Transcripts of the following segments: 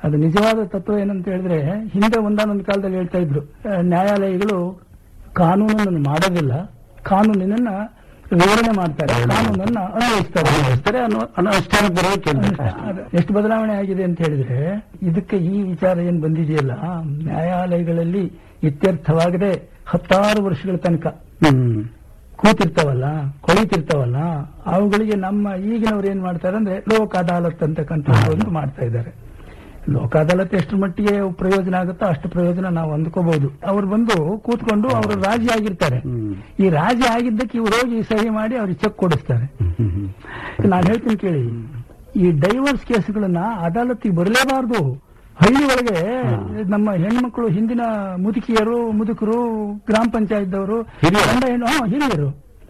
ಅದು ನಿಜವಾದ ತತ್ವ ಏನಂತ ಹೇಳಿದ್ರೆ ಹಿಂದೆ ಒಂದಾನೊಂದು ಕಾಲದಲ್ಲಿ ಹೇಳ್ತಾ ಇದ್ರು ಆ, ನ್ಯಾಯಾಲಯಗಳು ಕಾನೂನನ್ನು ಮಾಡೋದಿಲ್ಲ ಕಾನೂನಿನನ್ನ ವಿವರಣೆ ಮಾಡ್ತಾರೆ ಕಾನೂನನ್ನ ಅನ್ವಯಿಸ್ತಾರೆ ಅನ್ವಯಿಸ್ತಾರೆ ಅನ್ನೋ- ಅನ್ನೋ ಅನುಷ್ಠಾನಕ್ಕೆ ಬರೋಕೆ ಅದು ಎಷ್ಟು ಬದಲಾವಣೆ ಆಗಿದೆ ಅಂತ ಹೇಳಿದ್ರೆ ಇದಕ್ಕೆ ಈ ವಿಚಾರ ಏನ್ ಬಂದಿದೆಯಲ್ಲ ನ್ಯಾಯಾಲಯಗಳಲ್ಲಿ ಇತ್ಯರ್ಥವಾಗದೆ ಹತ್ತಾರು ವರ್ಷಗಳ ತನಕ ಹ್ಮ್ ಕೂತಿರ್ತಾವಲ್ಲ ಕೊಳಿತಿರ್ತಾವಲ್ಲ ಅವುಗಳಿಗೆ ನಮ್ಮ ಈಗಿನವ್ರು ಏನ್ ಮಾಡ್ತಾರೆ ಅಂದ್ರೆ ಲೋಕ ಅದಾಲತ್ ಅಂತಕ್ಕಂಥ ಒಂದು ಮಾಡ್ತಾ ಇದ್ದಾರೆ ಲೋಕ ಅದಾಲತ್ ಎಷ್ಟು ಮಟ್ಟಿಗೆ ಪ್ರಯೋಜನ ಆಗುತ್ತೋ ಅಷ್ಟು ಪ್ರಯೋಜನ ನಾವು ಅಂದ್ಕೋಬಹುದು ಅವ್ರು ಬಂದು ಕೂತ್ಕೊಂಡು ಅವರು ರಾಜಿ ಆಗಿರ್ತಾರೆ ಹ್ಮ್. ಈ ರಾಜಿ ಆಗಿದ್ದಕ್ಕೆ ಇವ್ರು ಹೋಗಿ ಸಹಿ ಮಾಡಿ ಅವ್ರಿಗೆ ಚೆಕ್ ಕೊಡಿಸ್ತಾರೆ ಹ್ಮ್ ಹ್ಮ್ ನಾನು ಹೇಳ್ತೀನಿ ಕೇಳಿ ಈ ಡೈವರ್ಸ್ ಕೇಸ್ಗಳನ್ನ ಅದಾಲತ್ತಿಗೆ ಬರಲೇಬಾರದು ಹಳ್ಳಿ ಒಳಗೆ ನಮ್ಮ ಹೆಣ್ಮಕ್ಳು ಹಿಂದಿನ ಮುದುಕಿಯರು ಮುದುಕರು ಗ್ರಾಮ ಪಂಚಾಯತ್ದವರು ಹಿರಿಯರು. ಗಂಡ ಹೆಣ್ಣು ಹಾ, ಹಿರಿಯರು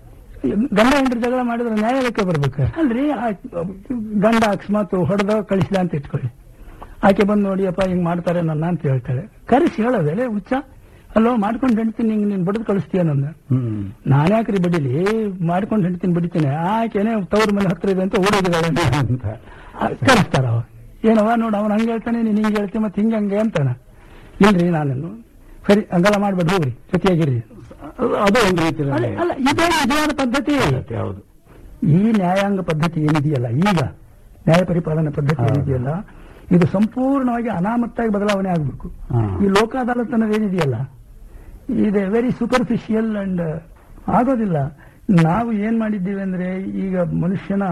ಗಂಡ ಹೆಂಡ್ರ ಜಗಳ ಮಾಡಿದ್ರೆ ನ್ಯಾಯಾಲಯಕ್ಕೆ ಬರ್ಬೇಕು ಅಲ್ರಿ ಆ ಗಂಡ ಅಕಸ್ಮಾತ್ ಹೊಡೆದ ಕಳಿಸಿದ ಅಂತ ಇಟ್ಕೊಳ್ಳಿ ಆಕೆ ಬಂದು ನೋಡಿ ಅಪ್ಪ ಹಿಂಗ್ ಮಾಡ್ತಾರೆ ನನ್ನ ಅಂತ ಹೇಳ್ತಾಳೆ ಕರೆಸಿ ಹೇಳೋದೇ ಹುಚ್ಚ ಅಲ್ಲೋ ಮಾಡ್ಕೊಂಡು ಹೆಣ್ತೀನಿ ಹಿಂಗ್ ನೀನ್ ಬಡದು ಕಳಿಸ್ತೀಯ ನನ್ನ ಹ್ಮ್ ನಾನ್ಯಾಕ್ರಿ ಬಡಿಲಿ ಮಾಡ್ಕೊಂಡು ಹೆಂಡ್ತೀನಿ ಬಡಿತೀನಿ ಆಕೆನೆ ತವ್ರ ಮನೆ ಹತ್ರ ಇದೆ ಅಂತ ಓಡೋಗಿದ್ದಾಳೆ ಅಂತ ಕರೆಸ್ತಾರ ಅವ ಏನವ ನೋಡು ಅವ್ನು ಹಂಗೆ ಹೇಳ್ತಾನೆ ನೀನ್ ಹಿಂಗೆ ಹೇಳ್ತೀನಿ ಮತ್ತೆ ಹಿಂಗೆ ಹಂಗೆ ಅಂತಾನ ಇಲ್ರಿ ನಾನು ಸರಿ ಹಂಗೆಲ್ಲ ಮಾಡ್ಬೇಡಿ ಹೋಗ್ರಿ ಜೊತೆಯಾಗಿರಿ ಅದು- ಅದು ಒಂದು ರೀತಿ ಅಲ್ಲ ಅಲ್ಲ, ಇದೇ ನಿಜವಾದ ಪದ್ಧತಿ ಹೌದು ಈ ನ್ಯಾಯಾಂಗ ಪದ್ಧತಿ ಏನಿದೆಯಲ್ಲ ಈಗ ನ್ಯಾಯ ಪರಿಪಾಲನಾ ಪದ್ಧತಿ ಹೌದು. ಏನಿದೆಯಲ್ಲ ಇದು ಸಂಪೂರ್ಣವಾಗಿ ಅನಾಮತ್ತಾಗಿ ಬದಲಾವಣೆ ಆಗಬೇಕು ಹಾ. ಈ ಲೋಕ ಅದಾಲತ್ ಅನ್ನೋದು ಏನಿದೆಯಲ್ಲ ಇದೆ ವೆರಿ ಸೂಪರ್ಫಿಷಿಯಲ್ ಅಂಡ್ ಆಗೋದಿಲ್ಲ ನಾವು ಏನ್ ಮಾಡಿದ್ದೀವಿ ಅಂದ್ರೆ ಈಗ ಮನುಷ್ಯನ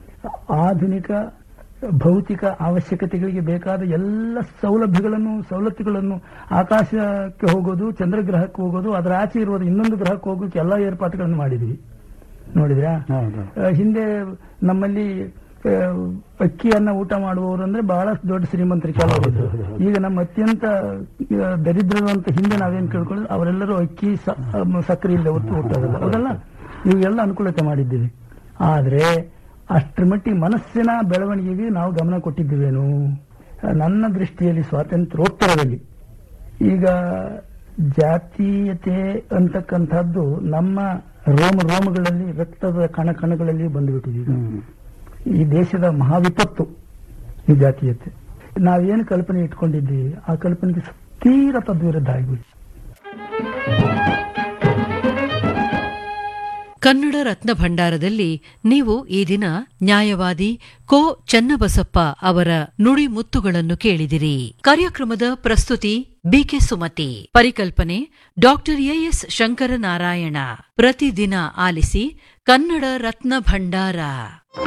ಆಧುನಿಕ ಭೌತಿಕ ಅವಶ್ಯಕತೆಗಳಿಗೆ ಬೇಕಾದ ಎಲ್ಲ ಸೌಲಭ್ಯಗಳನ್ನು ಸವಲತ್ತುಗಳನ್ನು ಆಕಾಶಕ್ಕೆ ಹೋಗೋದು ಚಂದ್ರಗ್ರಹಕ್ಕೆ ಹೋಗೋದು ಅದರ ಆಚೆ ಇರುವುದು ಇನ್ನೊಂದು ಗ್ರಹಕ್ಕೆ ಹೋಗೋಕೆ ಎಲ್ಲ ಏರ್ಪಾಟುಗಳನ್ನು ಮಾಡಿದ್ವಿ ನೋಡಿದ್ರಾ ಹೌದು ಆ, ಹಿಂದೆ ನಮ್ಮಲ್ಲಿ ಆ, ಅಕ್ಕಿಯನ್ನ ಊಟ ಮಾಡುವವರು ಅಂದ್ರೆ ಬಹಳ ದೊಡ್ಡ ಶ್ರೀಮಂತರು ಕೆಲವರು ಈಗ ನಮ್ಮ ಅತ್ಯಂತ ಆ, ದರಿದ್ರರು ಅಂತ ಹಿಂದೆ ನಾವೇನ್ ಕೇಳ್ಕೊಳ್ಳೋದು ಅವರೆಲ್ಲರೂ ಅಕ್ಕಿ ಸ- ಆ, ಸಕ್ಕರೆ ಇಲ್ಲದೆ ಹೊತ್ತು ಹುಟ್ಟೋದಲ್ಲ ಹೌದಲ್ಲ ಇವೆಲ್ಲ ಅನುಕೂಲತೆ ಮಾಡಿದ್ದೀವಿ ಆದ್ರೆ ಅಷ್ಟರ ಮಟ್ಟಿಗೆ ಮನಸ್ಸಿನ ಬೆಳವಣಿಗೆಗೆ ನಾವು ಗಮನ ಕೊಟ್ಟಿದ್ದೀವೇನು ನನ್ನ ದೃಷ್ಟಿಯಲ್ಲಿ ಸ್ವಾತಂತ್ರ್ಯೋತ್ತರದಲ್ಲಿ ಈಗ ಜಾತೀಯತೆ ಅಂತಕ್ಕಂಥದ್ದು ನಮ್ಮ ರೋಮ ರೋಮಗಳಲ್ಲಿ ರಕ್ತದ ಕಣ ಕಣಗಳಲ್ಲಿ ಬಂದುಬಿಟ್ಟಿದೆ ಈಗ ಹ್ಮ್ ಈ ದೇಶದ ಮಹಾವಿಪತ್ತು ಈ ಜಾತೀಯತೆ ನಾವೇನು ಕಲ್ಪನೆ ಇಟ್ಕೊಂಡಿದ್ದೀವಿ ಆ ಕಲ್ಪನೆಗೆ ತೀರ ತದ್ವಿರುದ್ಧ ಆಗಿಬಿಟ್ಟು ಕನ್ನಡ ರತ್ನ ಭಂಡಾರದಲ್ಲಿ ನೀವು ಈ ದಿನ ನ್ಯಾಯವಾದಿ ಕೋ ಚನ್ನಬಸಪ್ಪ ಅವರ ನುಡಿ ಮುತ್ತುಗಳನ್ನು ಕೇಳಿದಿರಿ ಕಾರ್ಯಕ್ರಮದ ಪ್ರಸ್ತುತಿ ಬಿಕೆ ಸುಮತಿ ಪರಿಕಲ್ಪನೆ ಡಾಕ್ಟರ್ ಎಎಸ್ ಶಂಕರನಾರಾಯಣ ಪ್ರತಿದಿನ ಆಲಿಸಿ ಕನ್ನಡ ರತ್ನ ಭಂಡಾರ